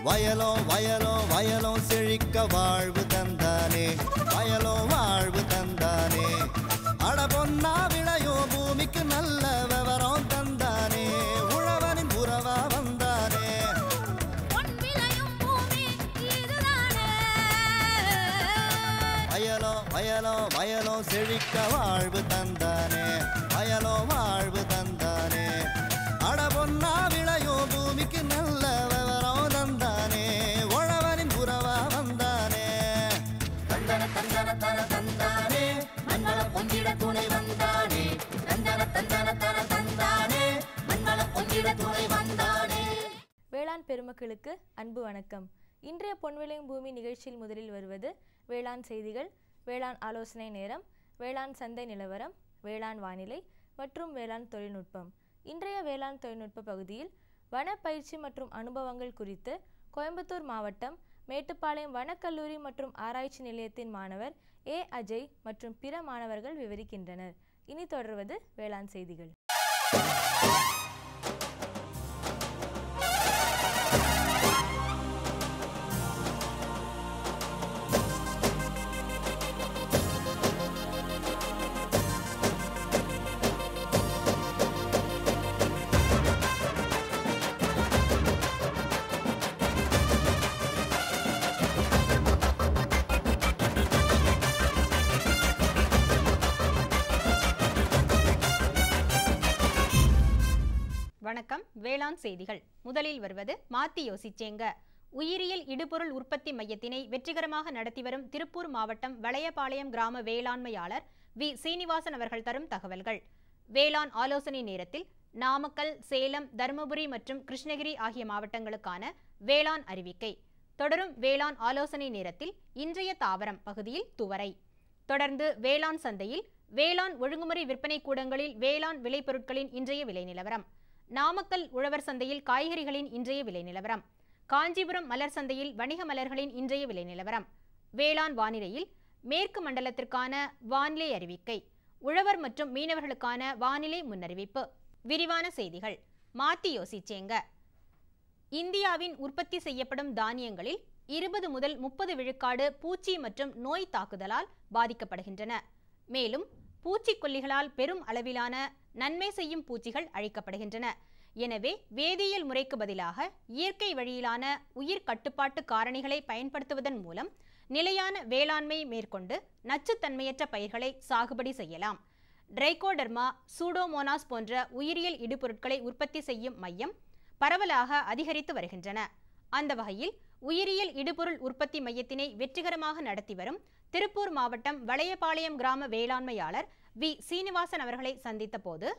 வயலோ வயலோ வயலோ செழிக்க வாழ்வு தந்தானே வயலோ வாழ்வு தந்தானே அட பொன்னா விளையோ பூமிக்கு நல்ல விவரம் தந்தானே உழவனின் உறவா வந்தானே பொன் விளையும் பூமி இதுதானே வயலோ வயலோ வயலோ செழிக்க வாழ்வு தந்தானே வயலோ வாழ்வு தந்தானே அட பொன்னா விளையோ பூமிக்கு நல்ல விவரம் தந்தானே உழவனின் உறவா வந்தானே தந்தன தந்தன தன தந்தானே மண்வளம் பொங்கிட துணை வந்தானே தந்தன தந்தன தன தந்தானே மண்வளம் பொங்கிட துணை வந்தானே வேளாண் பெருமக்களுக்கு அன்பு வணக்கம் இன்றைய பொன்விளையும் பூமி நிகழ்ச்சியில் முதலில் வருவது வேளாண் செய்திகள் வேளாண் ஆலோசனை நேரம் வேளாண் சந்தை நிலவரம் வேளாண் வானிலை மற்றும் வேளாண் தொழில்நுட்பம் இன்றைய வேளாண் தொழில்நுட்ப பகுதியில் வன பயிற்சி மற்றும் அனுபவங்கள் குறித்து கோயம்புத்தூர் மாவட்டம் மேட்டுப்பாளையம் வனக்கல்லூரி மற்றும் ஆராய்ச்சி நிலையத்தின் மாணவர் ஏ அஜய் மற்றும் பிற மாணவர்கள் விவரிக்கின்றனர் இனி தொடர்வது வேளாண் செய்திகள் வணக்கம் வேளாண் செய்திகள் முதலில் வருவது மாத்தி யோசிச்சேங்க உயிரியல் இடுபொருள் உற்பத்தி மையத்தினை வெற்றிகரமாக நடத்தி வரும் திருப்பூர் மாவட்டம் வளையபாளையம் கிராம வேளாண்மையாளர் வி சீனிவாசன் அவர்கள் தரும் தகவல்கள் வேளாண் ஆலோசனை நேரத்தில் நாமக்கல் சேலம் தருமபுரி மற்றும் கிருஷ்ணகிரி ஆகிய மாவட்டங்களுக்கான வேளாண் அறிவிக்கை தொடரும் வேளாண் ஆலோசனை நேரத்தில் இன்றைய தாவரம் பகுதியில் துவரை தொடர்ந்து வேளாண் சந்தையில் வேளாண் ஒழுங்குமுறை விற்பனை கூடங்களில் வேளாண் விளைபொருட்களின் இன்றைய விலை நிலவரம் நாமக்கல் உழவர் சந்தையில் காய்கறிகளின் இன்றைய விலை நிலவரம் காஞ்சிபுரம் மலர் சந்தையில் வணிக மலர்களின் இன்றைய விலை நிலவரம் வேளாண் வானிலையில் மேற்கு மண்டலத்திற்கான வானிலை அறிவிக்கை உழவர் மற்றும் மீனவர்களுக்கான வானிலை முன்னறிவிப்பு விரிவான செய்திகள் மாத்தி யோசிச்சேங்க இந்தியாவின் உற்பத்தி செய்யப்படும் தானியங்களில் இருபது முதல் முப்பது விழுக்காடு பூச்சி மற்றும் நோய் தாக்குதலால் பாதிக்கப்படுகின்றன மேலும் பூச்சிக்கொல்லிகளால் பெரும் அளவிலான நன்மை செய்யும் பூச்சிகள் அழிக்கப்படுகின்றன எனவே வேதியியல் முறைக்கு பதிலாக இயற்கை வழியிலான உயிர் கட்டுப்பாட்டு காரணிகளை பயன்படுத்துவதன் மூலம் நிலையான வேளாண்மை மேற்கொண்டு நச்சுத்தன்மையற்ற பயிர்களை சாகுபடி செய்யலாம் டிரைகோடர்மா சூடோமோனாஸ் போன்ற உயிரியல் இடுபொருட்களை உற்பத்தி செய்யும் மையம் பரவலாக அதிகரித்து வருகின்றன அந்த வகையில் உயிரியல் இடுபொருள் உற்பத்தி மையத்தினை வெற்றிகரமாக நடத்தி வரும் திருப்பூர் மாவட்டம் வளையபாளையம் கிராம வேளாண்மையாளர் வி சீனிவாசன் அவர்களை சந்தித்த போது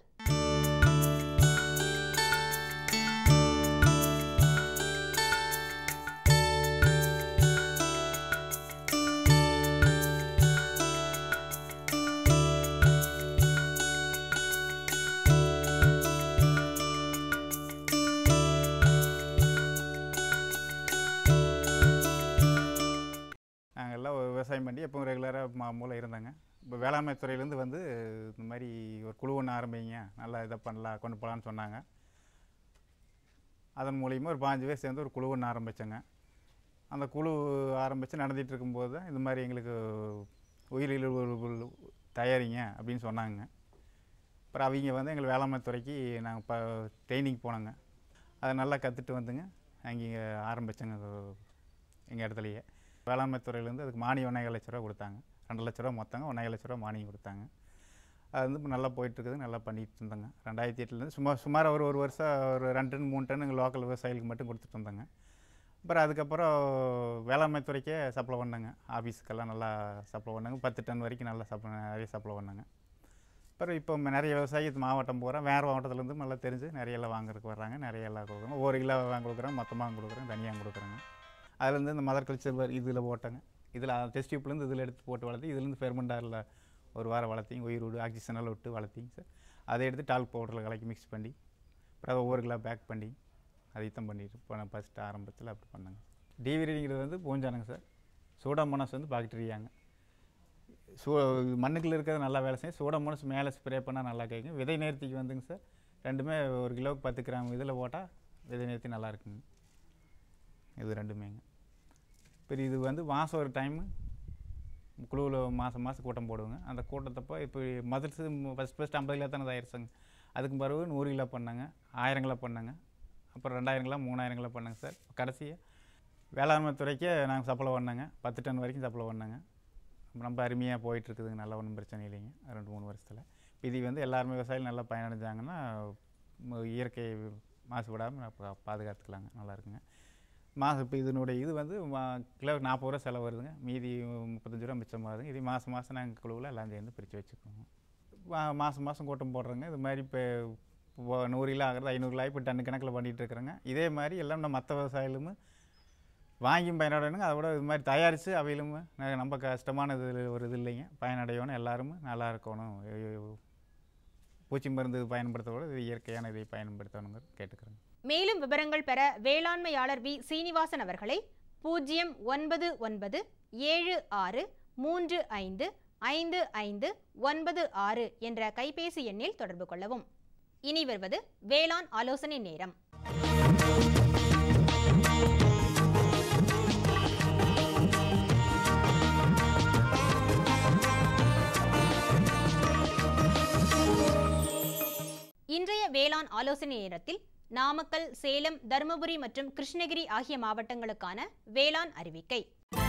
நாங்கள் எல்லாம் விவசாயம் பண்ணி எப்பவும் ரெகுலராக மா மூலம் இருந்தாங்க இப்போ வேளாண்மை துறையிலேருந்து வந்து இந்த மாதிரி ஒரு குழு ஒன்று ஆரம்பிங்க நல்லா இதை பண்ணலாம் கொண்டு போகலான்னு சொன்னாங்க அதன் மூலியமாக ஒரு பாஞ்சு பேர் சேர்ந்து ஒரு குழு ஒன்று ஆரம்பித்தோங்க அந்த குழு ஆரம்பித்து நடந்துகிட்டு இருக்கும்போது தான் இந்த மாதிரி எங்களுக்கு உயிரியல் உ- தயாரிங்க அப்படின்னு சொன்னாங்க அப்புறம் அவங்க வந்து எங்களை வேளாண்மை துறைக்கு நாங்கள் இப்போ ட்ரைனிங் போனோங்க அதை நல்லா கற்றுட்டு வந்துங்க அங்கே ஆரம்பித்தோங்க எங்கள் இடத்துலையே வேளாண்மை துறையிலேருந்து அதுக்கு மானியம் ஒன்றரை லட்ச ரூபா கொடுத்தாங்க ரெண்டு லட்ச ரூபா மொத்தங்க ஒன்றரை லட்ச ரூபா மானியம் கொடுத்தாங்க அது வந்து இப்போ நல்லா போயிட்டுருக்குது நல்லா பண்ணிட்டு இருந்தாங்க ரெண்டாயிரத்தி எட்டுலேருந்து சுமார் சுமார் ஒரு ஒரு வருஷம் ஒரு ரெண்டு டன் மூணு டன் எங்கள் லோக்கல் விவசாயிகளுக்கு மட்டும் கொடுத்துட்டு இருந்தாங்க அப்புறம் அதுக்கப்புறம் வேளாண்மை துறைக்கே சப்ளை பண்ணாங்க ஆஃபீஸுக்கெல்லாம் நல்லா சப்ளை பண்ணாங்க பத்து டன் வரைக்கும் நல்லா சப்ளை நிறைய சப்ளை பண்ணாங்க அப்புறம் இப்போ நிறைய விவசாயி இது மாவட்டம் பூரா வேறு மாவட்டத்துலேருந்து நல்லா தெரிஞ்சு நிறைய எல்லாம் வாங்குறதுக்கு வர்றாங்க நிறைய எல்லாம் கொடுக்குறாங்க ஒரு கிலோ வாங்க கொடுக்குறாங்க மொத்தமாக கொடுக்குறாங்க தனியாக கொடுக்குறாங்க அதுலேருந்து இந்த மதர் கல்ச்சர் இதில் போட்டாங்க இதில் டெஸ்ட் டியூப்லேருந்து இதில் எடுத்து போட்டு வளர்த்தி இதுலேருந்து ஃபெர்மெண்டாரில் ஒரு வாரம் வளர்த்திங்க உயிர் விடு ஆக்சிஜனெல்லாம் விட்டு வளர்த்திங்க சார் அதை எடுத்து டால் பவுடரில் கலக்கி மிக்ஸ் பண்ணி அப்புறம் அதை ஒவ்வொரு கிலோ பேக் பண்ணி அதைத்தான் பண்ணிட்டு போன ஃபஸ்ட்டு ஆரம்பத்தில் அப்படி பண்ணாங்க டிவிரிங்கிறது வந்து பூஞ்சானுங்க சார் சூடாமோனாஸ் வந்து பாக்டீரியாங்க சூ மண்ணுக்குள்ள இருக்கிறது நல்லா வேலை செய்யும் சூடமோனஸ் மேலே ஸ்ப்ரே பண்ணால் நல்லா கேட்கும் விதை நேர்த்திக்கு வந்துங்க சார் ரெண்டுமே ஒரு கிலோவுக்கு பத்து கிராம் இதில் போட்டால் விதை நேர்த்தி நல்லா இருக்குங்க இது ரெண்டுமேங்க இப்போ இது வந்து மாதம் ஒரு டைமு குழுவில் மாதம் மாதம் கூட்டம் போடுவோங்க அந்த கூட்டத்தப்போ இப்போ மதர்ஸு ஃபஸ்ட் ஃபஸ்ட் ஐம்பது கிலோ தானே தயாரிச்சாங்க அதுக்கு பிறகு நூறு கிலோ பண்ணாங்க ஆயிரம் கிலோ பண்ணாங்க அப்புறம் ரெண்டாயிரம் கிலோ மூணாயிரம் கிலோ பண்ணாங்க சார் கடைசியாக வேளாண்மை துறைக்கே நாங்கள் சப்ளை பண்ணாங்க பத்து டன் வரைக்கும் சப்ளை பண்ணாங்க ரொம்ப அருமையாக போயிட்டுருக்குதுங்க நல்லா ஒன்றும் பிரச்சனை இல்லைங்க ரெண்டு மூணு வருஷத்தில் இது வந்து எல்லாருமே விவசாயிகள் நல்லா பயனடைஞ்சாங்கன்னா ம- இயற்கை மாசுபடாமல் பாதுகாத்துக்கலாங்க நல்லா இருக்குங்க மாதம் இப்போ இதனுடைய இது வந்து மா- கிலோ நாற்பது ரூபா செலவு வருதுங்க மீதி முப்பத்தஞ்சு ரூபா மிச்சமாகுதுங்க இது மாதம் மாதம் நாங்கள் குழுவில் எல்லாம் சேர்ந்து பிரித்து வச்சுக்குவோங்க மா- மாதம் மாதம் கூட்டம் போடுறோங்க இது மாதிரி இப்போ இப்போ நூறு கிலோ ஆகிறது ஐநூறு கிலோ இப்போ டன் கணக்கில் பண்ணிகிட்டு இருக்கிறோங்க இதே மாதிரி எல்லாம் நம்ம மற்ற விவசாயிகளும் வாங்கியும் பயனடையணுங்க அதை விட இது மாதிரி தயாரித்து அவையிலும் ந- நம்ம கஷ்டமான இது ஒரு இது இல்லைங்க பயனடையணும் எல்லாரும் நல்லா இருக்கணும் ஐயோ, பூச்சி மருந்து பயன்படுத்த விட இது இயற்கையான இதை பயன்படுத்தணுங்கிறது கேட்டுக்கிறேங்க மேலும் விவரங்கள் பெற வேளாண்மையாளர் வி சீனிவாசன் அவர்களை பூஜ்ஜியம் ஒன்பது ஒன்பது ஏழு ஆறு மூன்று ஐந்து ஐந்து ஐந்து ஒன்பது ஆறு என்ற கைபேசி எண்ணில் தொடர்பு கொள்ளவும் இனி வருவது வேளாண் ஆலோசனை நேரம் இன்றைய வேளாண் ஆலோசனை நேரத்தில் நாமக்கல் சேலம் தருமபுரி மற்றும் கிருஷ்ணகிரி ஆகிய மாவட்டங்களுக்கான வேளாண் அறிவிக்கை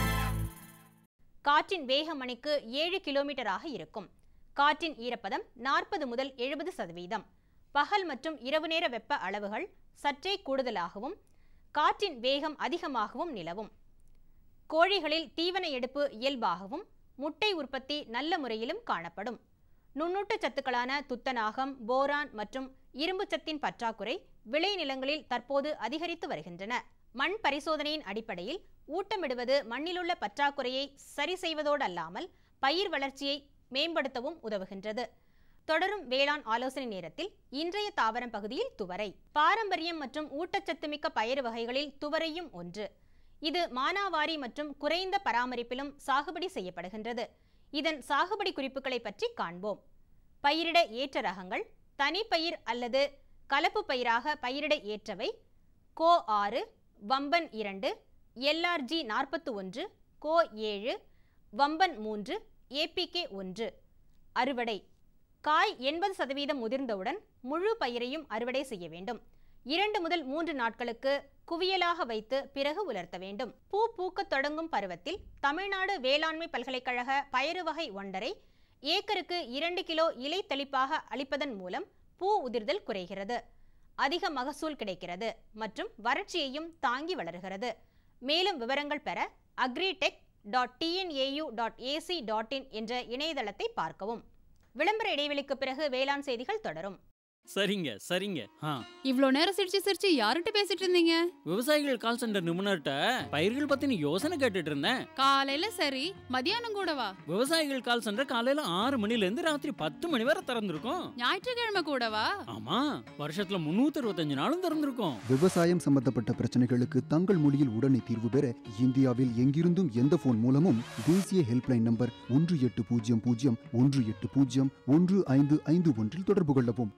காற்றின் வேக மணிக்கு ஏழு கிலோமீட்டராக இருக்கும் காற்றின் ஈரப்பதம் நாற்பது முதல் எழுபது சதவீதம் பகல் மற்றும் இரவு நேர வெப்ப அளவுகள் சற்றே கூடுதலாகவும் காற்றின் வேகம் அதிகமாகவும் நிலவும் கோழிகளில் தீவன எடுப்பு இயல்பாகவும் முட்டை உற்பத்தி நல்ல முறையிலும் காணப்படும் நுண்ணூட்டச் சத்துக்களான துத்தநாகம் போரான் மற்றும் இரும்புச்சத்தின் பற்றாக்குறை விளைநிலங்களில் தற்போது அதிகரித்து வருகின்றன மண் பரிசோதனையின் அடிப்படையில் ஊட்டமிடுவது மண்ணிலுள்ள பற்றாக்குறையை சரி செய்வதோடல்லாமல் பயிர் வளர்ச்சியை மேம்படுத்தவும் உதவுகின்றது தொடரும் வேளாண் ஆலோசனை நேரத்தில் இன்றைய தாவரம் பகுதியில் துவரை பாரம்பரியம் மற்றும் ஊட்டச்சத்துமிக்க பயிர் வகைகளில் துவரையும் ஒன்று இது மானாவாரி மற்றும் குறைந்த பராமரிப்பிலும் சாகுபடி செய்யப்படுகின்றது இதன் சாகுபடி குறிப்புகளை பற்றி காண்போம் பயிரிட ஏற்ற ரகங்கள் தனிப்பயிர் அல்லது கலப்பு பயிராக பயிரிட ஏற்றவை கோ ஆறு வம்பன் இரண்டு எல்ஆர்ஜி நாற்பத்து ஒன்று கோ ஏழு வம்பன் மூன்று ஏபிகே ஒன்று அறுவடை காய் எண்பது சதவீதம் முதிர்ந்தவுடன் முழு பயிரையும் அறுவடை செய்ய வேண்டும் இரண்டு முதல் மூன்று நாட்களுக்கு குவியலாக வைத்து பிறகு உலர்த்த வேண்டும் பூ பூக்கத் தொடங்கும் பருவத்தில் தமிழ்நாடு வேளாண்மை பல்கலைக்கழக பயறு வகை ஒன்றரை ஏக்கருக்கு இரண்டு கிலோ இலை தெளிப்பாக அளிப்பதன் மூலம் பூ உதிர்தல் குறைகிறது அதிக மகசூல் கிடைக்கிறது மற்றும் வறட்சியையும் தாங்கி வளர்கிறது மேலும் விவரங்கள் பெற agritech dot TNAU dot AC dot in என்ற இணையதளத்தை பார்க்கவும் விளம்பர இடைவெளிக்கு பிறகு வேளாண் செய்திகள் தொடரும் சரிங்க சரிங்க ஆ இவ்ளோ நேரம் சிரிச்சு சிரிச்சு யார்கிட்ட பேசிட்டு இருந்தீங்க விவசாயிகள் கால் சென்டர் நிபுணர்கிட்ட பயிர்கள் பத்தின யோசனை கேட்டுட்டு இருந்தேன் காலையில சரி மதியானம் கூடவா விவசாயிகள் கால் சென்டர் காலையில ஆறு மணில இருந்து ராத்திரி பத்து மணி வரை திறந்திருக்கும் ஞாயிற்றுக்கிழமை கூடவா ஆமா வருஷத்துல முன்னூத்தி அறுபத்தஞ்சு நாளும் திறந்திருக்கும் விவசாயம் சம்பந்தப்பட்ட பிரச்சனைகளுக்கு தங்கள் மொழியில் உடனே தீர்வு பெற இந்தியாவில் எங்கிருந்தும் எந்த போன் மூலமும் தேசிய ஹெல்ப்லைன் நம்பர் ஒன்று எட்டு பூஜ்ஜியம் பூஜ்ஜியம் ஒன்று எட்டு பூஜ்ஜியம் ஒன்று ஐந்து ஐந்து ஒன்றில் தொடர்பு கொள்ளவும்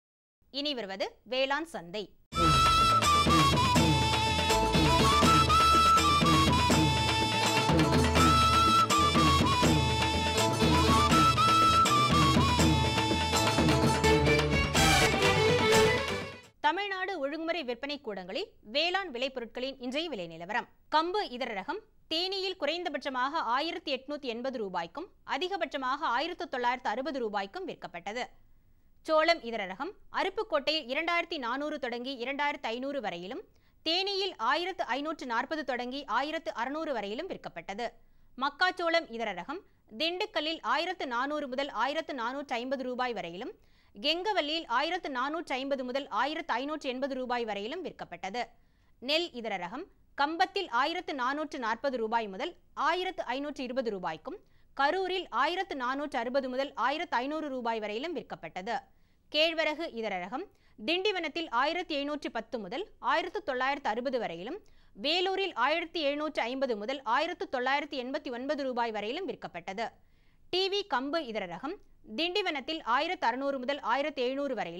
இனி வருவது வேளாண் சந்தை தமிழ்நாடு ஒழுங்குமுறை விற்பனை கூடங்களில் வேளாண் விளைபொருட்களின் இன்றைய விலை நிலவரம் கம்பு இதர ரகம் தேனியில் குறைந்தபட்சமாக ஆயிரத்தி எட்நூத்தி எண்பது ரூபாய்க்கும் அதிகபட்சமாக ஆயிரத்து தொள்ளாயிரத்து அறுபது ரூபாய்க்கும் விற்கப்பட்டது சோளம் இதர ரகம் அருப்புக்கோட்டையில் இரண்டாயிரத்தி நானூறு தொடங்கி இரண்டாயிரத்து ஐநூறு வரையிலும் தேனியில் ஆயிரத்து ஐநூற்று நாற்பது தொடங்கி ஆயிரத்து அறுநூறு வரையிலும் விற்கப்பட்டது மக்காச்சோளம் இதர ரகம் திண்டுக்கல்லில் ஆயிரத்து நானூறு முதல் ஆயிரத்து நானூற்று ஐம்பது ரூபாய் வரையிலும் கெங்கவல்லியில் ஆயிரத்து நானூற்று ஐம்பது முதல் ஆயிரத்து ஐநூற்று எண்பது ரூபாய் வரையிலும் விற்கப்பட்டது நெல் இதர ரகம் கம்பத்தில் ஆயிரத்து நானூற்று நாற்பது ரூபாய் முதல் ஆயிரத்து ஐநூற்று இருபது ரூபாய்க்கும் கரூரில் ஆயிரத்து நானூற்று அறுபது முதல் ஆயிரத்து ஐநூறு ரூபாய் வரையிலும் விற்கப்பட்டது கேழ்வரகு இதர ரகம் திண்டிவனத்தில் ஆயிரத்தி எழுநூற்றி பத்து முதல் ஆயிரத்து தொள்ளாயிரத்து அறுபது வரையிலும் வேலூரில் ஆயிரத்தி எழுநூற்று ஐம்பது முதல் ஆயிரத்து தொள்ளாயிரத்தி எண்பத்தி ஒன்பது ரூபாய் வரையிலும் விற்கப்பட்டது டிவி கம்பு இதர ரகம் திண்டிவனத்தில் ஆயிரத்து அறுநூறு முதல் ஆயிரத்து எழுநூறு வரையிலும்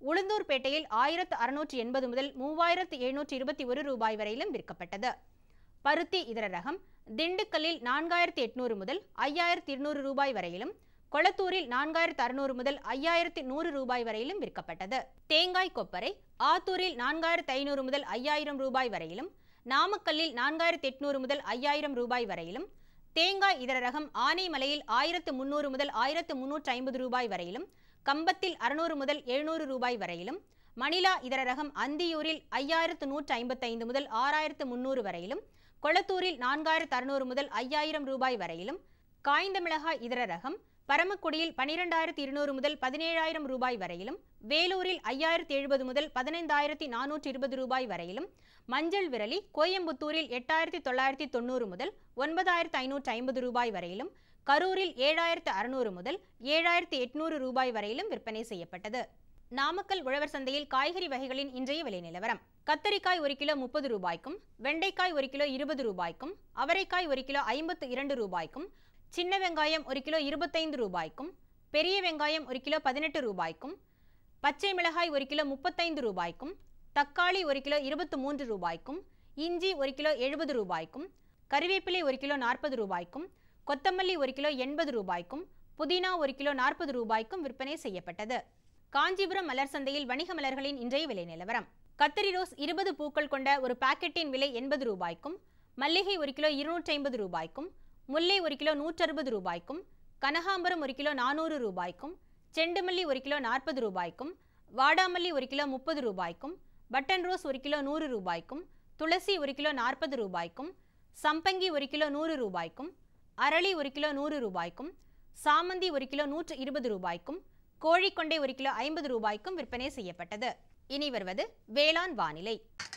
உளுந்தூர்பேட்டையில் ஆயிரத்து அறுநூற்றி எண்பது முதல் மூவாயிரத்து எழுநூற்றி இருபத்தி ஒரு ரூபாய் வரையிலும் விற்கப்பட்டது பருத்தி இதர ரகம் திண்டுக்கல்லில் நான்காயிரத்தி எட்நூறு முதல் ஐயாயிரத்தி இருநூறு ரூபாய் வரையிலும் கொளத்தூரில் நான்காயிரத்து அறுநூறு முதல் ஐயாயிரத்தி நூறு ரூபாய் வரையிலும் விற்கப்பட்டது தேங்காய் கொப்பரை ஆத்தூரில் நான்காயிரத்து ஐநூறு முதல் ஐயாயிரம் ரூபாய் வரையிலும் நாமக்கல்லில் நான்காயிரத்து எட்நூறு முதல் ஐயாயிரம் ரூபாய் வரையிலும் தேங்காய் இதர ரகம் ஆனைமலையில் ஆயிரத்து முன்னூறு முதல் ஆயிரத்து முன்னூற்று ஐம்பது ரூபாய் வரையிலும் கம்பத்தில் அறுநூறு முதல் எழுநூறு ரூபாய் வரையிலும் மணிலா இதர ரகம் அந்தியூரில் ஐயாயிரத்து நூற்று ஐம்பத்தைந்து முதல் ஆறாயிரத்து முன்னூறு வரையிலும் கொளத்தூரில் நான்காயிரத்து அறுநூறு முதல் ஐயாயிரம் ரூபாய் வரையிலும் காய்ந்த மிளகாய் இதர ரகம் பரமக்குடியில் பனிரெண்டாயிரத்தி இருநூறு முதல் பதினேழாயிரம் ரூபாய் வரையிலும் வேலூரில் ஐயாயிரத்தி எழுபது முதல் பதினைந்தாயிரத்தி நானூற்றி இருபது ரூபாய் வரையிலும் மஞ்சள் விரலி கோயம்புத்தூரில் எட்டாயிரத்தி தொள்ளாயிரத்தி தொண்ணூறு முதல் ஒன்பதாயிரத்து ஐநூற்று ஐம்பது ரூபாய் வரையிலும் கரூரில் ஏழாயிரத்து அறுநூறு முதல் ஏழாயிரத்து எட்நூறு ரூபாய் வரையிலும் விற்பனை செய்யப்பட்டது நாமக்கல் உழவர் சந்தையில் காய்கறி வகைகளின் இன்றைய விலை நிலவரம் கத்தரிக்காய் ஒரு கிலோ முப்பது ரூபாய்க்கும் வெண்டைக்காய் ஒரு கிலோ இருபது ரூபாய்க்கும் அவரைக்காய் ஒரு கிலோ ஐம்பத்து இரண்டு ரூபாய்க்கும் சின்ன வெங்காயம் ஒரு கிலோ இருபத்தைந்து ரூபாய்க்கும் பெரிய வெங்காயம் ஒரு கிலோ பதினெட்டு ரூபாய்க்கும் பச்சை மிளகாய் ஒரு கிலோ முப்பத்தைந்து ரூபாய்க்கும் தக்காளி ஒரு கிலோ இருபத்து மூன்று ரூபாய்க்கும் இஞ்சி ஒரு கிலோ எழுபது ரூபாய்க்கும் கறிவேப்பிலை ஒரு கிலோ நாற்பது ரூபாய்க்கும் கொத்தமல்லி ஒரு கிலோ எண்பது ரூபாய்க்கும் புதினா ஒரு கிலோ நாற்பது ரூபாய்க்கும் விற்பனை செய்யப்பட்டது காஞ்சிபுரம் மலர் சந்தையில் வணிக மலர்களின் இன்றைய விலை நிலவரம் கத்தரி ரோஸ் இருபது பூக்கள் கொண்ட ஒரு பாக்கெட்டின் விலை எண்பது ரூபாய்க்கும் மல்லிகை ஒரு கிலோ இருநூற்றி ஐம்பது ரூபாய்க்கும் முல்லை ஒரு கிலோ நூற்றறுபது ரூபாய்க்கும் கனகாம்பரம் ஒரு கிலோ நானூறு ரூபாய்க்கும் செண்டுமல்லி ஒரு கிலோ நாற்பது ரூபாய்க்கும் வாடாமல்லி ஒரு கிலோ முப்பது ரூபாய்க்கும் பட்டன் ரோஸ் ஒரு கிலோ நூறு ரூபாய்க்கும் துளசி ஒரு கிலோ நாற்பது ரூபாய்க்கும் சம்பங்கி ஒரு கிலோ நூறு ரூபாய்க்கும் அரளி ஒரு கிலோ நூறு ரூபாய்க்கும் சாமந்தி ஒரு கிலோ நூற்று இருபது ரூபாய்க்கும் கோழிக்கொண்டை ஒரு கிலோ ஐம்பது ரூபாய்க்கும் விற்பனை செய்யப்பட்டது இனி வருவது வேளாண் வானிலை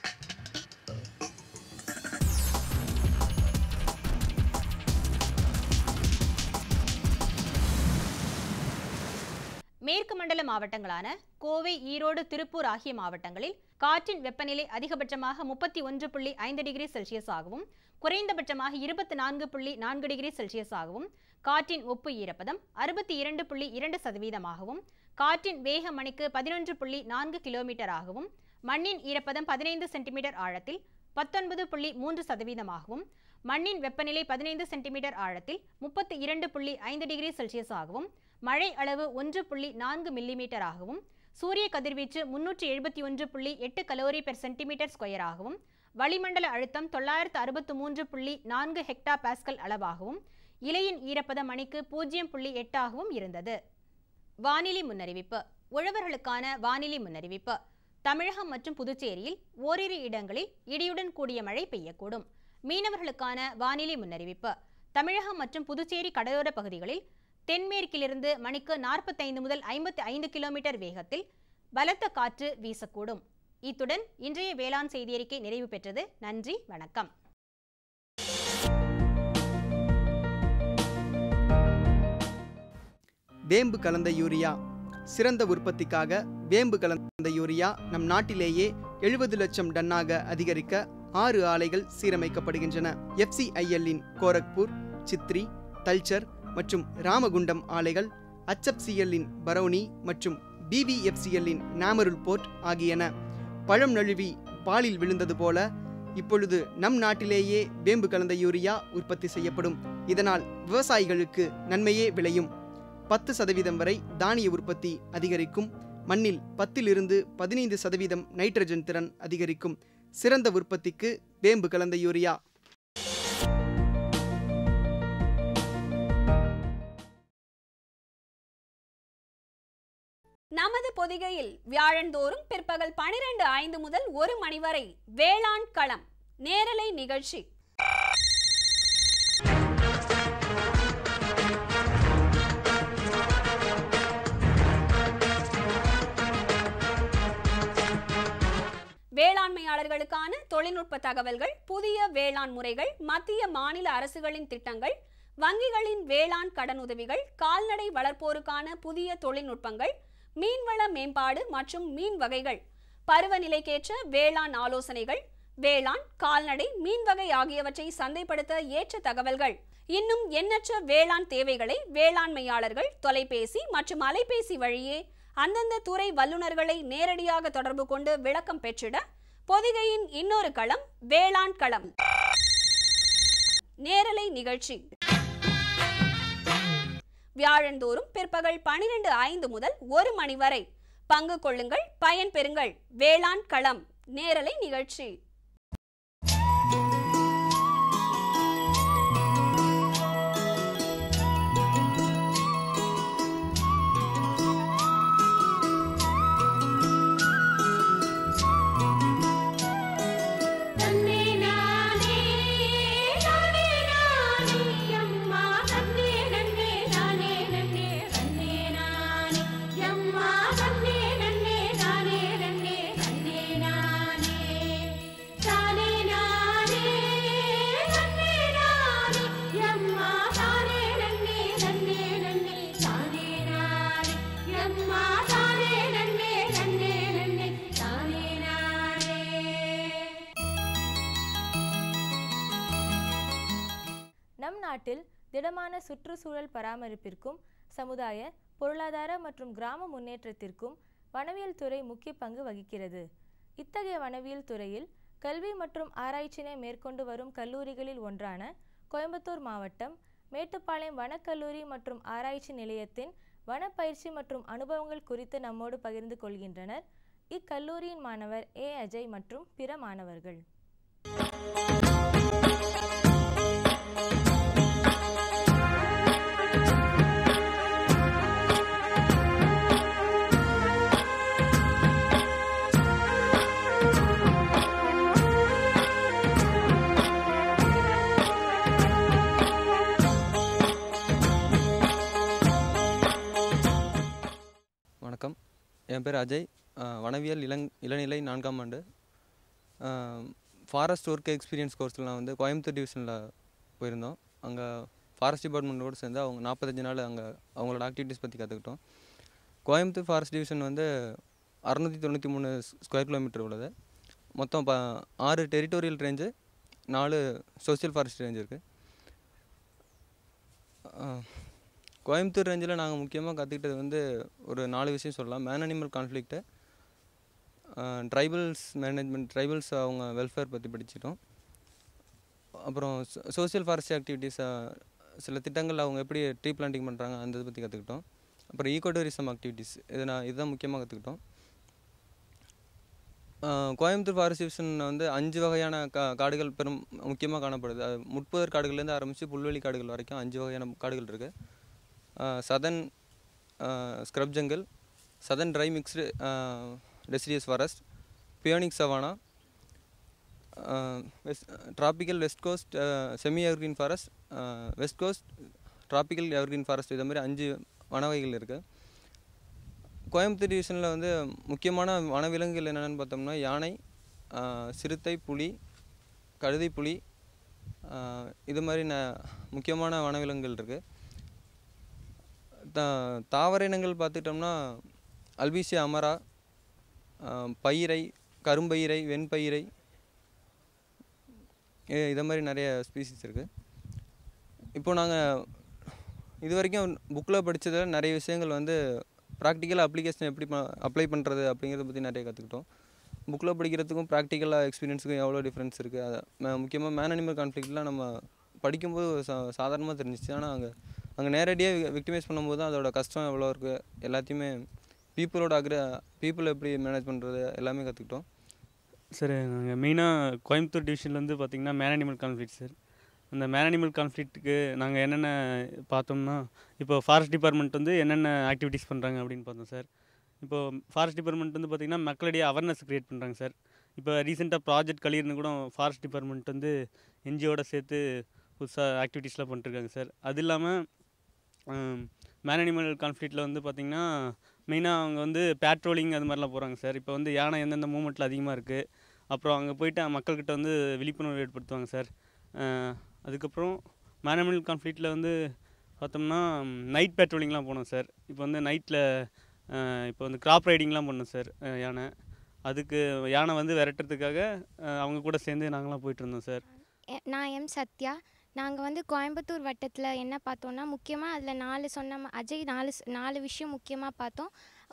மேற்கு மண்டல மாவட்டங்களான கோவை ஈரோடு திருப்பூர் ஆகிய மாவட்டங்களில் காற்றின் வெப்பநிலை அதிகபட்சமாக முப்பத்தி ஒன்று புள்ளி ஐந்து டிகிரி செல்சியஸ் ஆகவும் குறைந்தபட்சமாக இருபத்தி நான்கு புள்ளி நான்கு டிகிரி செல்சியஸ் ஆகவும் காற்றின் ஒப்பு ஈரப்பதம் அறுபத்தி இரண்டு புள்ளி இரண்டு சதவீதமாகவும் காற்றின் வேக மணிக்கு பதினொன்று புள்ளி நான்கு கிலோமீட்டர் ஆகவும் மண்ணின் ஈரப்பதம் பதினைந்து சென்டிமீட்டர் ஆழத்தில் பத்தொன்பது புள்ளி மூன்று சதவீதமாகவும் மண்ணின் வெப்பநிலை பதினைந்து சென்டிமீட்டர் ஆழத்தில் முப்பத்தி இரண்டு புள்ளி ஐந்து டிகிரி செல்சியஸ் ஆகவும் மழை அளவு ஒன்று புள்ளி நான்கு மில்லிமீட்டர் ஆகவும் சூரிய கதிர்வீச்சு முன்னூற்றி எழுபத்தி ஒன்று புள்ளி எட்டு கலோரி பெர் சென்டிமீட்டர் ஸ்கொயர் ஆகவும் வளிமண்டல அழுத்தம் தொள்ளாயிரத்து அறுபத்து மூன்று புள்ளி நான்கு ஹெக்டா பாஸ்கல் அளவாகவும் இலையின் ஈரப்பதம் மணிக்கு பூஜ்ஜியம் புள்ளி எட்டாகவும் இருந்தது வானிலை முன்னறிவிப்பு உழவர்களுக்கான வானிலை முன்னறிவிப்பு தமிழகம் மற்றும் புதுச்சேரியில் ஓரிரு இடங்களில் இடியுடன் கூடிய மழை பெய்யக்கூடும் மீனவர்களுக்கான வானிலை முன்னறிவிப்பு தமிழகம் மற்றும் புதுச்சேரி கடலோர பகுதிகளில் தென்மேற்கிலிருந்து மணிக்கு நாற்பத்தைந்து முதல் ஐம்பத்தி ஐந்து கிலோமீட்டர் வேகத்தில் பலத்த காற்று வீசக்கூடும் இத்துடன் இன்றைய வேளாண் செய்தியறிக்கை நிறைவு பெற்றது நன்றி வணக்கம் வேம்பு கலந்த யூரியா சிறந்த உற்பத்திக்காக வேம்பு கலந்த யூரியா நம் நாட்டிலேயே எழுபது லட்சம் டன்னாக அதிகரிக்க ஆறு ஆலைகள் சீரமைக்கப்படுகின்றன எஃப்சிஐஎல்லின் கோரக்பூர் சித்ரி தல்ச்சர் மற்றும் ராமகுண்டம் ஆலைகள் HFCL-இன் பரௌனி மற்றும் பிவிஎஃப்சிஎல்லின் நாமருல் போர்ட் ஆகியன பழம் நழுவி பாலில் விழுந்தது போல இப்பொழுது நம் நாட்டிலேயே வேம்பு கலந்த யூரியா உற்பத்தி செய்யப்படும் இதனால் விவசாயிகளுக்கு நன்மையே விளையும் பத்து சதவீதம் வரை தானிய உற்பத்தி அதிகரிக்கும் மண்ணில் பத்திலிருந்து பதினைந்து சதவீதம் நைட்ரஜன் திறன் அதிகரிக்கும் சிறந்த உற்பத்திக்கு வேம்பு கலந்த யூரியா நமது பொதிகையில் வியாழந்தோறும் பிற்பகல் பனிரெண்டு ஐந்து முதல் ஒரு மணி வரை வேளாண் களம் நேரலை நிகழ்ச்சி வேளாண்மையாளர்களுக்கான தொழில்நுட்ப தகவல்கள் புதிய வேளாண் முறைகள் மத்திய மாநில அரசுகளின் திட்டங்கள் வங்கிகளின் வேளாண் கடனுதவிகள் கால்நடை வளர்ப்போருக்கான புதிய தொழில்நுட்பங்கள் மீன்வள மேம்பாடு மற்றும் மீன் வகைகள் பருவநிலைக்கேற்ற வேளாண் ஆலோசனைகள் வேளாண் கால்நடை மீன் வகை ஆகியவற்றை சந்தைப்படுத்த ஏற்ற தகவல்கள் இன்னும் எண்ணற்ற வேளாண் தேவைகளை வேளாண்மையாளர்கள் தொலைபேசி மற்றும் அலைபேசி வழியே அந்தந்த துறை வல்லுநர்களை நேரடியாக தொடர்பு கொண்டு விளக்கம் பெற்றிட பொதிகையின் இன்னொரு களம் வேளாண் களம் நேரலை நிகழ்ச்சி வியாழந்தோறும் பிற்பகல் பனிரெண்டு ஐந்து முதல் ஒரு மணி வரை பங்கு கொள்ளுங்கள் பயன் பெறுங்கள் வேளாண் களம் நேரலை நிகழ்ச்சி தன்னே நானே நானே நானே அம்மா தன்னே நன்னே நானே நன்னே தன்னே நானே அம்மா தன்னே நன்னே நானே நன்னே தன்னே நானே தானே நானே தன்னே நானே அம்மா தானே நன்னே தன்னே நன்னே தானே நானே அம்மா தானே நன்னே தன்னே நன்னே தானே நானே நம் நாட்டில் திடமான சுற்றுச்சூழல் பராமரிப்பிற்கும் சமுதாய பொருளாதார மற்றும் கிராம முன்னேற்றத்திற்கும் வனவியல் துறை முக்கிய பங்கு வகிக்கிறது இத்தகைய வனவியல் துறையில் கல்வி மற்றும் ஆராய்ச்சியினை மேற்கொண்டு வரும் கல்லூரிகளில் ஒன்றான கோயம்புத்தூர் மாவட்டம் மேட்டுப்பாளையம் வனக்கல்லூரி மற்றும் ஆராய்ச்சி நிலையத்தின் வனப்பயிற்சி மற்றும் அனுபவங்கள் குறித்து நம்மோடு பகிர்ந்து கொள்கின்றனர் இக்கல்லூரியின் மாணவர் ஏ அஜய் மற்றும் பிற மாணவர்கள் வணக்கம் என் பேர் அஜய் அஹ் வனவியல் இளங் இளநிலை நான்காம் ஆண்டு ஃபாரஸ்ட் ஒர்க் எக்ஸ்பீரியன்ஸ் கோர்ஸில் நான் வந்து கோயம்புத்தூர் டிவிஷனில் போயிருந்தோம் அங்கே ஃபாரஸ்ட் டிபார்ட்மெண்ட்டோடு சேர்ந்து அவங்க நாற்பத்தஞ்சு நாள் அங்கே அவங்களோட ஆக்டிவிட்டீஸ் பற்றி கற்றுக்கிட்டோம் கோயம்புத்தூர் ஃபாரஸ்ட் டிவிஷன் வந்து அறநூற்றி தொண்ணூற்றி மூணு ஸ்கொயர் கிலோமீட்டர் உள்ளது மொத்தம் ப ஆறு டெரிட்டோரியல் ரேஞ்சு நாலு சோஷியல் ஃபாரஸ்ட் ரேஞ்ச் இருக்குது கோயம்புத்தூர் ரேஞ்சில் நாங்கள் முக்கியமாக கற்றுக்கிட்டது வந்து ஒரு நாலு விஷயம் சொல்லலாம் man animal conflict tribals management tribals அவங்க வெல்ஃபேர் பற்றி படிச்சிட்டோம் அப்புறம் சோஷியல் ஃபாரஸ்ட் ஆக்டிவிட்டீஸ் சில திட்டங்கள் அவங்க எப்படி ட்ரீ பிளான்டிங் பண்ணுறாங்க அந்த இதை பற்றி கற்றுக்கிட்டோம் அப்புறம் ஈகோ டூரிசம் ஆக்டிவிட்டீஸ் இது நான் இதுதான் முக்கியமாக கற்றுக்கிட்டோம் கோயம்புத்தூர் ஃபாரஸ்ட் டிவிஷன் வந்து அஞ்சு வகையான கா காடுகள் பெரும் முக்கியமாக காணப்படுது அது முட்புதர் காடுகள்லேருந்து ஆரம்பித்து புல்வெளி காடுகள் வரைக்கும் அஞ்சு வகையான காடுகள் இருக்குது southern scrub jungle southern dry mixed deciduous forest பியோனிக் savanna west tropical west coast semi evergreen forest west coast tropical evergreen forest இது மாதிரி அஞ்சு வன வகைகள் இருக்குது கோயம்புத்தூர் டிவிஷனில் வந்து முக்கியமான வனவிலங்குகள் என்னென்னு பார்த்தோம்னா யானை ஆஹ் சிறுத்தை புலி கழுதை புலி ஆஹ் இது மாதிரி ந முக்கியமான வனவிலங்குகள் இருக்குது தா தாவர இனங்கள் பார்த்துட்டோம்னா அல்பீசியா அமரா ஆஹ் பயிரை கரும்பயிரை வெண்பயிரை இ- இதை மாதிரி நிறைய ஸ்பீசிஸ் இருக்குது இப்போ நாங்கள் இது வரைக்கும் புக்கில் படித்ததில் நிறைய விஷயங்கள் வந்து ப்ராக்டிக்கல் அப்ளிகேஷன் எப்படி அப்ளை பண்ணுறது அப்படிங்கிறத பற்றி நிறைய கற்றுக்கிட்டோம் புக்கில் படிக்கிறதுக்கும் ப்ராக்டிக்கலாக எக்ஸ்பீரியன்ஸுக்கும் எவ்வளோ டிஃப்ரென்ஸ் இருக்குது அதை முக்கியமாக மேன் அனிமல் கான்ஃப்ளிக்ட்லாம் நம்ம படிக்கும்போது சா சாதாரணமாக தெரிஞ்சிச்சு ஆனால் அங்கே அங்கே நேரடியாக விக்டிமைஸ் பண்ணும்போது தான் அதோட கஷ்டம் எவ்வளோ இருக்குது எல்லாத்தையுமே பீப்புளோட அக்ர பீப்புள் எப்படி மேனேஜ் பண்ணுறது எல்லாமே கற்றுக்கிட்டோம் சார் நாங்கள் மெயினாக கோயம்புத்தூர் டிவிஷன்லேருந்து பார்த்தீங்கன்னா மேன் அனிமல் கான்ஃப்ளிக்ட் சார் அந்த மேன் அனிமல் கான்ஃப்ளிக்ட்டுக்கு நாங்கள் என்னென்ன பார்த்தோம்னா இப்போ ஃபாரஸ்ட் டிபார்ட்மெண்ட் வந்து என்னென்ன ஆக்டிவிட்டீஸ் பண்ணுறாங்க அப்படின்னு பார்த்தோம் சார் இப்போ ஃபாரஸ்ட் டிபார்ட்மெண்ட் வந்து பார்த்திங்கன்னா மக்களிடையே அவேர்னஸ் க்ரியேட் பண்ணுறாங்க சார் இப்போ ரீசெண்டாக ப்ராஜெக்ட் கலியர்னு கூட ஃபாரஸ்ட் டிபார்ட்மெண்ட் வந்து என்ஜிஓட சேர்த்து புதுசாக ஆக்டிவிட்டீஸ்லாம் பண்ணிட்டுருக்காங்க சார் அது இல்லாமல் மேன் அனிமல் கான்ஃப்ளிக்ட்டில் வந்து பார்த்திங்கன்னா மெயினாக அவங்க வந்து பேட்ரோலிங் அது மாதிரிலாம் போகிறாங்க சார் இப்போ வந்து யானை எந்தெந்த மூமெண்ட்டில் அதிகமாக இருக்குது அப்புறம் அங்கே போயிட்டு மக்கள்கிட்ட வந்து விழிப்புணர்வு ஏற்படுத்துவாங்க சார் அஹ் அதுக்கப்புறம் மேன் அனிமல் கான்ஃப்ளிக்ட்டில் வந்து பார்த்தோம்னா நைட் பேட்ரோலிங்லாம் போனோம் சார் இப்போ வந்து நைட்டில் இப்போ வந்து கிராப் ரைடிங்லாம் பண்ணோம் சார் அஹ் யானை அதுக்கு யானை வந்து விரட்டுறதுக்காக அஹ் அவங்க கூட சேர்ந்து நாங்களாம் போயிட்டு இருந்தோம் சார் எ- நான் எம் சத்யா நாங்கள் வந்து கோயம்புத்தூர் வட்டத்தில் என்ன பார்த்தோம்னா முக்கியமாக அதில் நாலு சொன்ன மா- அஜய் நாலு ஸ்- நாலு விஷயம் முக்கியமாக பார்த்தோம்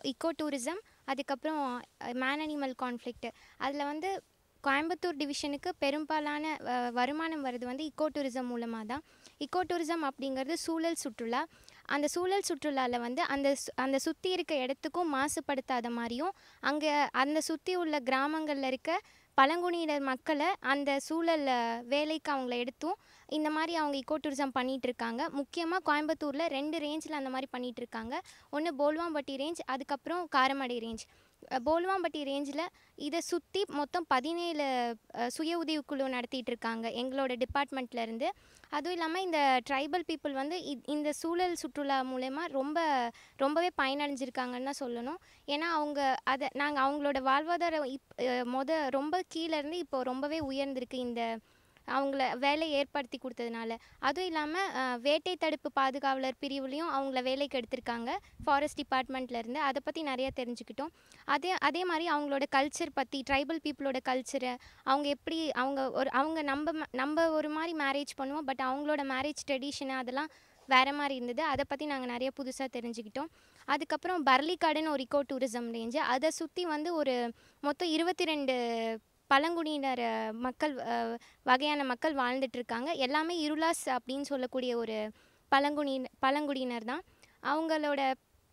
இக்கோ டூரிசம் அதுக்கப்புறம் மேன் அனிமல் கான்ஃப்ளிக்ட் அதில் வந்து கோயம்புத்தூர் டிவிஷனுக்கு பெரும்பாலான அஹ், வருமானம் வருது வந்து இக்கோ டூரிசம் மூலமாக தான் இக்கோ டூரிசம் அப்படிங்கிறது சூழல் சுற்றுலா அந்த சூழல் சுற்றுலாவில் வந்து அந்த சு- அந்த சுற்றி இருக்க இடத்துக்கும் மாசுபடுத்தாத மாதிரியும் அங்கே அந்த சுற்றி உள்ள கிராமங்களில் இருக்க பழங்குடியினர் மக்களை அந்த சூழல்ல வேலைக்கு அவங்கள எடுத்தும் இந்த மாதிரி அவங்க இக்கோ டூரிசம் பண்ணிட்டு இருக்காங்க முக்கியமாக கோயம்புத்தூரில் ரெண்டு ரேஞ்சில் அந்த மாதிரி பண்ணிட்டு இருக்காங்க ஒன்று போல்வாம்பட்டி ரேஞ்ச் அதுக்கப்புறம் காரமடை ரேஞ்ச் அஹ் போல்வாம்பட்டி ரேஞ்சில் இதை சுற்றி மொத்தம் பதினேழு அஹ், சுய உதவிக்குழு நடத்திட்டு இருக்காங்க எங்களோட டிபார்ட்மெண்ட்ல இருந்து அதுவும் இல்லாமல் இந்த ட்ரைபல் பீப்புள் வந்து இ- இந்த சூழல் சுற்றுலா மூலயமா ரொம்ப ரொம்பவே பயனடைஞ்சிருக்காங்கன்னு தான் சொல்லணும் ஏன்னா அவங்க அதை நாங்கள் அவங்களோட வாழ்வாதாரம் இப் அஹ், மொத ரொம்ப கீழே இருந்து இப்போ ரொம்பவே உயர்ந்திருக்கு இந்த அவங்கள வேலை ஏற்படுத்தி கொடுத்ததுனால அதுவும் இல்லாமல் வேட்டை தடுப்பு பாதுகாவலர் பிரிவுலையும் அவங்கள வேலைக்கு எடுத்திருக்காங்க ஃபாரஸ்ட் டிபார்ட்மெண்ட்லேருந்து அதை பற்றி நிறைய தெரிஞ்சுக்கிட்டோம் அதே அதே மாதிரி அவங்களோட கல்ச்சர் பற்றி ட்ரைபல் பீப்புளோட கல்ச்சரை அவங்க எப்படி அவங்க ஒரு அவங்க நம்ம ம- நம்ம ஒரு மாதிரி மேரேஜ் பண்ணுவோம் பட் அவங்களோட மேரேஜ் ட்ரெடிஷனு அதெல்லாம் வேறு மாதிரி இருந்தது அதை பற்றி நாங்கள் நிறைய புதுசாக தெரிஞ்சுக்கிட்டோம் அதுக்கப்புறம் பர்லிக்காடுன்னு ஒரு இக்கோ டூரிசம் ரேஞ்சு அதை சுற்றி வந்து ஒரு மொத்தம் இருபத்தி ரெண்டு பழங்குடியினர் அஹ், மக்கள் அஹ், வகையான மக்கள் வாழ்ந்துட்டு இருக்காங்க எல்லாமே இருளாஸ் அப்படின்னு சொல்லக்கூடிய ஒரு பழங்குடியின பழங்குடியினர் தான் அவங்களோட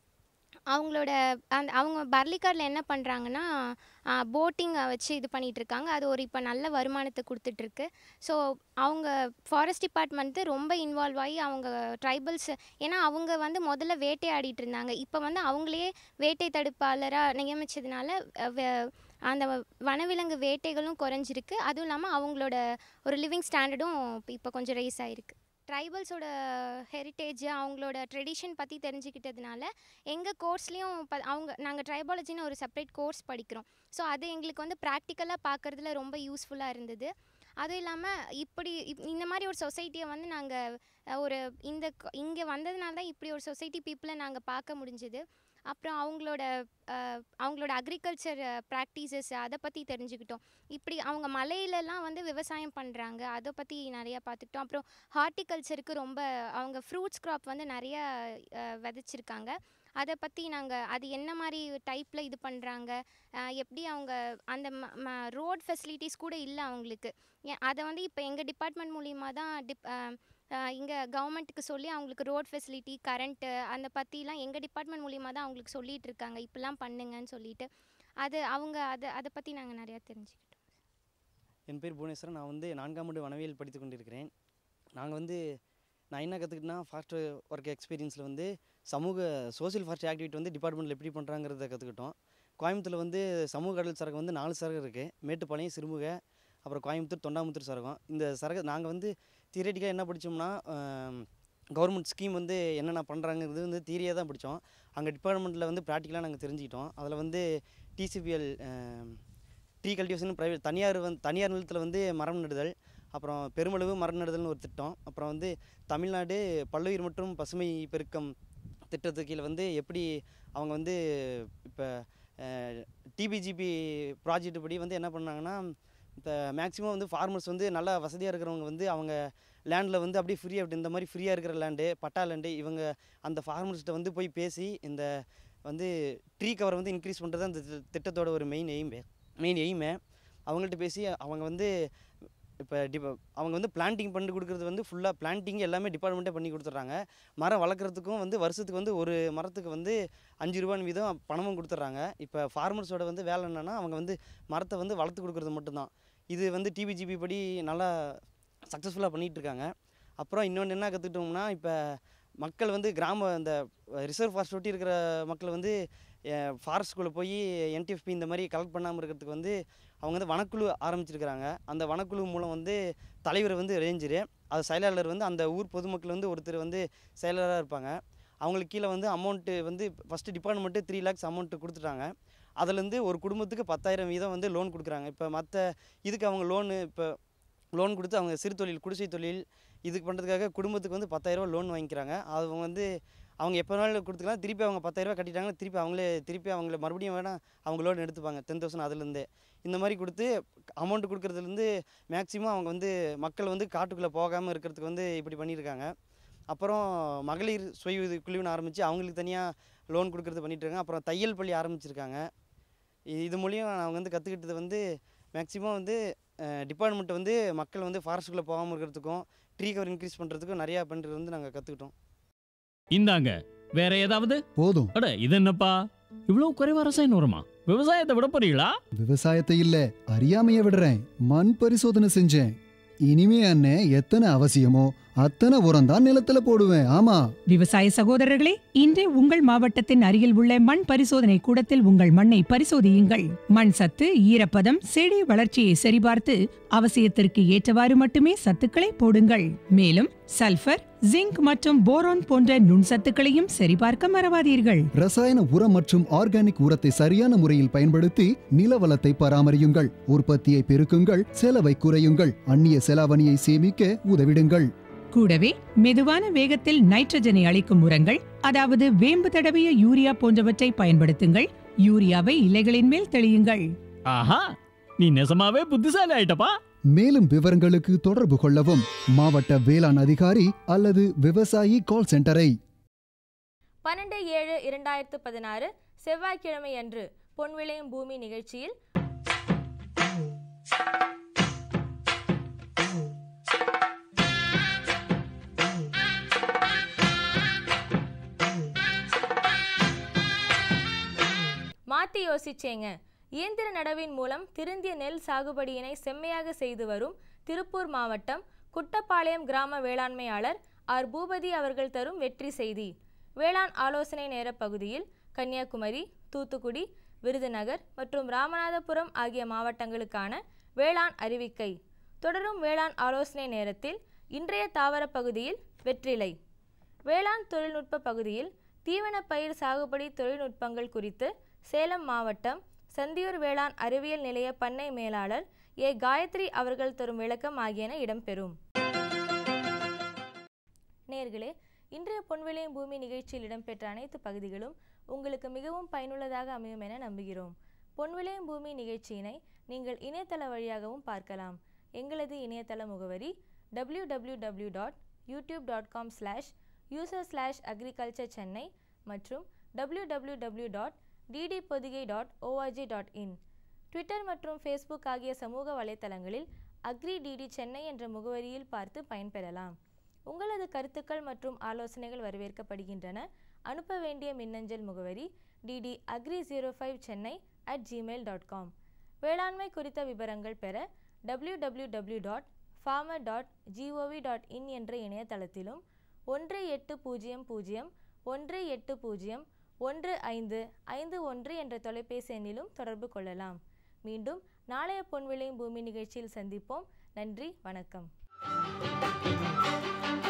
அவங்களோட அந்த அவங்க பர்லிக்காடில் என்ன பண்ணுறாங்கன்னா போட்டிங்கை வச்சு இது பண்ணிட்டு இருக்காங்க அது ஒரு இப்போ நல்ல வருமானத்தை கொடுத்துட்ருக்கு ஸோ அவங்க ஃபாரஸ்ட் டிபார்ட்மெண்ட்டு ரொம்ப இன்வால்வ் ஆகி அவங்க ட்ரைபல்ஸ் ஏன்னா அவங்க வந்து முதல்ல வேட்டையாடிட்டு இருந்தாங்க இப்போ வந்து அவங்களே வேட்டை தடுப்பாளராக நியமித்ததுனால அந்த வனவிலங்கு வேட்டைகளும் குறைஞ்சிருக்கு அதுவும் இல்லாமல் அவங்களோட ஒரு லிவிங் ஸ்டாண்டர்டும் இப்போ கொஞ்சம் ரைஸ் ஆகிருக்கு ட்ரைபல்ஸோட ஹெரிட்டேஜ் அவங்களோட ட்ரெடிஷன் பற்றி தெரிஞ்சுக்கிட்டதுனால எங்கள் கோர்ஸ்லேயும் ப அவங்க நாங்கள் ட்ரைபாலஜின்னு ஒரு செப்பரேட் கோர்ஸ் படிக்கிறோம் ஸோ அது எங்களுக்கு வந்து ப்ராக்டிக்கலாக பார்க்குறதுல ரொம்ப யூஸ்ஃபுல்லாக இருந்தது அதுவும் இல்லாமல் இப்படி இப்- இந்த மாதிரி ஒரு சொசைட்டியை வந்து நாங்கள் ஒரு இந்த இங்கே வந்ததுனால தான் இப்படி ஒரு சொசைட்டி பீப்புளை நாங்கள் பார்க்க முடிஞ்சுது அப்புறம் அவங்களோட அஹ், அவங்களோட அக்ரிகல்ச்சர் ப்ராக்டிசஸ் அதை பற்றி தெரிஞ்சுக்கிட்டோம் இப்படி அவங்க மலையிலலாம் வந்து விவசாயம் பண்ணுறாங்க அதை பற்றி நிறையா பார்த்துக்கிட்டோம் அப்புறம் ஹார்ட்டிகல்ச்சருக்கு ரொம்ப அவங்க ஃப்ரூட்ஸ் க்ராப் வந்து நிறைய அஹ், விதைச்சிருக்காங்க அதை பற்றி நாங்கள் அது என்ன மாதிரி டைப்பில் இது பண்ணுறாங்க எப்படி அவங்க அந்த ரோட் ஃபெசிலிட்டிஸ் கூட இல்லை அவங்களுக்கு ஏன் அதை வந்து இப்போ எங்கள் டிபார்ட்மெண்ட் மூலியமாக தான் டிப் இங்கே கவர்மெண்ட்டுக்கு சொல்லி அவங்களுக்கு ரோட் ஃபெசிலிட்டி கரண்ட்டு அந்த பற்றிலாம் எங்கள் டிபார்ட்மெண்ட் மூலியமாக தான் அவங்களுக்கு சொல்லிட்டு இருக்காங்க இப்படிலாம் பண்ணுங்கன்னு சொல்லிட்டு அது அவங்க அதை அதை பற்றி நாங்கள் நிறையா தெரிஞ்சுக்கிட்டோம் என் பேர் புவனேஸ்வரன் நான் வந்து நான்காம் ஆண்டு வனவியல் படித்து கொண்டிருக்கிறேன் நாங்கள் வந்து நான் என்ன கற்றுக்கிட்டேன்னா ஃபாஸ்ட் ஒர்க் எக்ஸ்பீரியன்ஸில் வந்து சமூக சோஷியல் ஃபாஸ்ட் ஆக்டிவிட்டி வந்து டிபார்ட்மெண்ட்டில் எப்படி பண்ணுறாங்கிறத கற்றுக்கிட்டோம் கோயம்புத்தூரில் வந்து சமூக கடல் சரகம் வந்து நாலு சரகம் இருக்குது மேட்டுப்பாளையம் சிறுமுக அப்புறம் கோயம்புத்தூர் தொண்டாமுத்தூர் சரகம் இந்த சரக நாங்கள் வந்து தியரட்டிக்காக என்ன படித்தோம்னா கவர்மெண்ட் ஸ்கீம் வந்து என்னென்ன பண்ணுறாங்கிறது வந்து தியரியாக தான் படித்தோம் அங்கே டிபார்ட்மெண்ட்டில் வந்து ப்ராக்டிக்கலாக நாங்கள் தெரிஞ்சுக்கிட்டோம் அதில் வந்து டிசிபிஎல் ட்ரீ கல்டிவேஷன் ப்ரைவேட் தனியார் வந்து தனியார் நிலத்தில் வந்து மரம் நடுதல் அப்புறம் பெருமளவு மரம் நடுதல்னு ஒரு திட்டம் அப்புறம் வந்து தமிழ்நாடு பல்லுயிர் மற்றும் பசுமை பெருக்கம் திட்டத்துக்கு கீழே வந்து எப்படி அவங்க வந்து இப்போ டிபிஜிபி ப்ராஜெக்ட் படி வந்து என்ன பண்ணாங்கன்னா இப்போ மேக்ஸிமம் வந்து ஃபார்மர்ஸ் வந்து நல்லா வசதியாக இருக்கிறவங்க வந்து அவங்க லேண்டில் வந்து அப்படியே ஃப்ரீயாக விட்டு இந்த மாதிரி ஃப்ரீயாக இருக்கிற லேண்டு பட்டா லேண்டு இவங்க அந்த ஃபார்மர்ஸ்கிட்ட வந்து போய் பேசி இந்த வந்து ட்ரீ கவர் வந்து இன்க்ரீஸ் பண்ணுறது அந்த தி- திட்டத்தோட ஒரு மெயின் எய்மே மெயின் எய்மே அவங்கள்ட்ட பேசி அவங்க வந்து இப்போ டிப அவங்க வந்து பிளான்டிங் பண்ணி கொடுக்குறது வந்து ஃபுல்லாக பிளான்டிங் எல்லாமே டிபார்ட்மெண்ட்டே பண்ணி கொடுத்துட்றாங்க மரம் வளர்க்குறதுக்கும் வந்து வருஷத்துக்கு வந்து ஒரு மரத்துக்கு வந்து அஞ்சு ரூபான்னு வீதம் பணமும் கொடுத்துட்றாங்க இப்போ ஃபார்மர்ஸோட வந்து வேலை என்னென்னா அவங்க வந்து மரத்தை வந்து வளர்த்து கொடுக்குறது மட்டும்தான் இது வந்து டிபிஜிபி படி நல்லா சக்ஸஸ்ஃபுல்லாக பண்ணிகிட்டு இருக்காங்க அப்புறம் இன்னொன்று என்ன கற்றுக்கிட்டோம்னா இப்போ மக்கள் வந்து கிராம இந்த ரிசர்வ் ஃபாரஸ்ட் ஒட்டி இருக்கிற மக்கள் வந்து ஃபாரஸ்ட்குள்ளே போய் என்டிஎஃப்பி இந்த மாதிரி கலெக்ட் பண்ணாமல் இருக்கிறதுக்கு வந்து அவங்க வந்து வனக்குழு ஆரம்பிச்சிருக்கிறாங்க அந்த வனக்குழு மூலம் வந்து தலைவர் வந்து ரேஞ்சரு அது செயலாளர் வந்து அந்த ஊர் பொதுமக்கள் வந்து ஒருத்தர் வந்து செயலாளராக இருப்பாங்க அவங்களுக்கு கீழே வந்து அமௌண்ட்டு வந்து first department three lakhs amount கொடுத்துட்டாங்க அதுலேருந்து ஒரு குடும்பத்துக்கு பத்தாயிரம் வீதம் வந்து லோன் கொடுக்குறாங்க இப்போ மற்ற இதுக்கு அவங்க லோனு இப்போ லோன் கொடுத்து அவங்க சிறு தொழில் குடிசை தொழில் இதுக்கு பண்ணுறதுக்காக குடும்பத்துக்கு வந்து பத்தாயிரரூவா லோன் வாங்கிக்கிறாங்க அவங்க வந்து அவங்க எப்போ வேணாலும் கொடுத்துக்கலாம் திருப்பி அவங்க பத்தாயிரரூவா கட்டிட்டாங்கன்னா திருப்பி அவங்களே திருப்பி அவங்கள மறுபடியும் வேணால் அவங்க லோன் எடுத்துப்பாங்க டென் தௌசண்ட் அதுலேருந்தே இந்த மாதிரி கொடுத்து அமௌண்ட் கொடுக்குறதுலேருந்து மேக்ஸிமம் அவங்க வந்து மக்கள் வந்து காட்டுக்குள்ளே போகாமல் இருக்கிறதுக்கு வந்து இப்படி பண்ணியிருக்காங்க அப்புறம் மகளிர் சுய உதவி குழுவின்னு ஆரம்பித்து அவங்களுக்கு தனியாக லோன் கொடுக்குறது பண்ணிட்டு இருக்காங்க அப்புறம் தையல் பள்ளி ஆரம்பிச்சிருக்காங்க இ- இது மூலியம் நான் வந்து கற்றுக்கிட்டது வந்து மேக்ஸிமம் வந்து டிபார்ட்மெண்ட் வந்து மக்கள் வந்து ஃபாரஸ்ட்டுக்குள்ளே போகாமல் இருக்கிறதுக்கும் ட்ரீ கவர் இன்க்ரீஸ் பண்ணுறதுக்கும் நிறையா பண்ணுறது வந்து நாங்கள் கற்றுக்கிட்டோம் இந்தாங்க வேற ஏதாவது போதும் அட இது என்னப்பா இவ்வளவு குறைவா ரசாயன உரமா விவசாயத்தை விட போறீங்களா விவசாயத்தை இல்ல அறியாமைய விடுறேன் மண் பரிசோதனை செஞ்சேன் இனிமே அண்ணே எத்தனை அவசியமோ அத்தனை உரம் தான் நிலத்துல போடுவேன் ஆமா விவசாய சகோதரர்களே இன்றே உங்கள் மாவட்டத்தின் அருகில் உள்ள மண் பரிசோதனை கூடத்தில் உங்கள் மண்ணை பரிசோதியுங்கள் மண் சத்து ஈரப்பதம் செடி வளர்ச்சியை சரிபார்த்து அவசியத்திற்கு ஏற்றவாறு மட்டுமே சத்துக்களை போடுங்கள் மேலும் சல்பர் ஜிங்க் மற்றும் போரான் போன்ற நுண்சத்துக்களையும் சரிபார்க்க மறவாதீர்கள் ரசாயன உரம் மற்றும் ஆர்கானிக் உரத்தை சரியான முறையில் பயன்படுத்தி நிலவளத்தை பராமரியுங்கள் உற்பத்தியை பெருக்குங்கள் செலவை குறையுங்கள் அந்நிய செலாவணியை சேமிக்க உதவிடுங்கள் கூடவே மெதுவான வேகத்தில் நைட்ரஜனை அளிக்கும் உரங்கள் அதாவது வேம்பு தடவிய யூரியா போன்றவற்றை பயன்படுத்துங்கள் யூரியாவை இலைகளின் மேல் தெளியுங்கள் ஆஹா நீ நெசமாவே புத்திசாலி ஆயிட்டப்பா மேலும் விவரங்களுக்கு தொடர்பு கொள்ளவும் மாவட்ட வேளாண் அதிகாரி அல்லது விவசாயி கால் சென்டரை பன்னெண்டு ஏழு இரண்டாயிரத்து பதினாறு செவ்வாய்க்கிழமை அன்று பொன்விளையும் பூமி நிகழ்ச்சியில் மாத்தி யோசிச்சேங்க இயந்திர நடவின் மூலம் திருந்திய நெல் சாகுபடியினை செம்மையாக செய்து வரும் திருப்பூர் மாவட்டம் குட்டப்பாளையம் கிராம வேளாண்மையாளர் ஆர் பூபதி அவர்கள் தரும் வெற்றி செய்தி வேளாண் ஆலோசனை நேர பகுதியில் கன்னியாகுமரி தூத்துக்குடி விருதுநகர் மற்றும் ராமநாதபுரம் ஆகிய மாவட்டங்களுக்கான வேளாண் அறிவிக்கை தொடரும் வேளாண் ஆலோசனை நேரத்தில் இன்றைய தாவர பகுதியில் வெற்றிலை வேளாண் தொழில்நுட்ப பகுதியில் தீவன பயிர் சாகுபடி தொழில்நுட்பங்கள் குறித்து சேலம் மாவட்டம் சந்தியூர் வேளாண் அறிவியல் நிலைய பண்ணை மேலாளர் ஏ காயத்ரி அவர்கள் தரும் விளக்கம் ஆகியன இடம்பெறும் நேர்களே இன்றைய பொன்விளையும் பூமி நிகழ்ச்சியில் இடம்பெற்ற அனைத்து பகுதிகளும் உங்களுக்கு மிகவும் பயனுள்ளதாக அமையும் என நம்புகிறோம் பொன்விளையும் பூமி நிகழ்ச்சியினை நீங்கள் இணையதள வழியாகவும் பார்க்கலாம் எங்களது இணையதள முகவரி W W W dot YouTube dot com slash user slash agriculture Chennai மற்றும் W W W dot DD Podhigai dot O R G dot in Twitter மற்றும் ஃபேஸ்புக் ஆகிய சமூக வலைத்தளங்களில் அக்ரி டிடி சென்னை என்ற முகவரியில் பார்த்து பயன்பெறலாம் உங்களது கருத்துக்கள் மற்றும் ஆலோசனைகள் வரவேற்கப்படுகின்றன அனுப்ப வேண்டிய மின்னஞ்சல் முகவரி DD agri zero five Chennai at Gmail dot com வேளாண்மை குறித்த விவரங்கள் பெற W W W dot farmer dot G O V dot in என்ற இணையதளத்திலும் ஒன்று எட்டு பூஜ்ஜியம் பூஜ்ஜியம் ஒன்று எட்டு பூஜ்ஜியம் ஒன்று ஐந்து ஐந்து ஒன்று என்ற தொலைபேசி எண்ணிலும் தொடர்பு கொள்ளலாம் மீண்டும் நாளைய பொன்விளையும் பூமி நிகழ்ச்சியில் சந்திப்போம் நன்றி வணக்கம்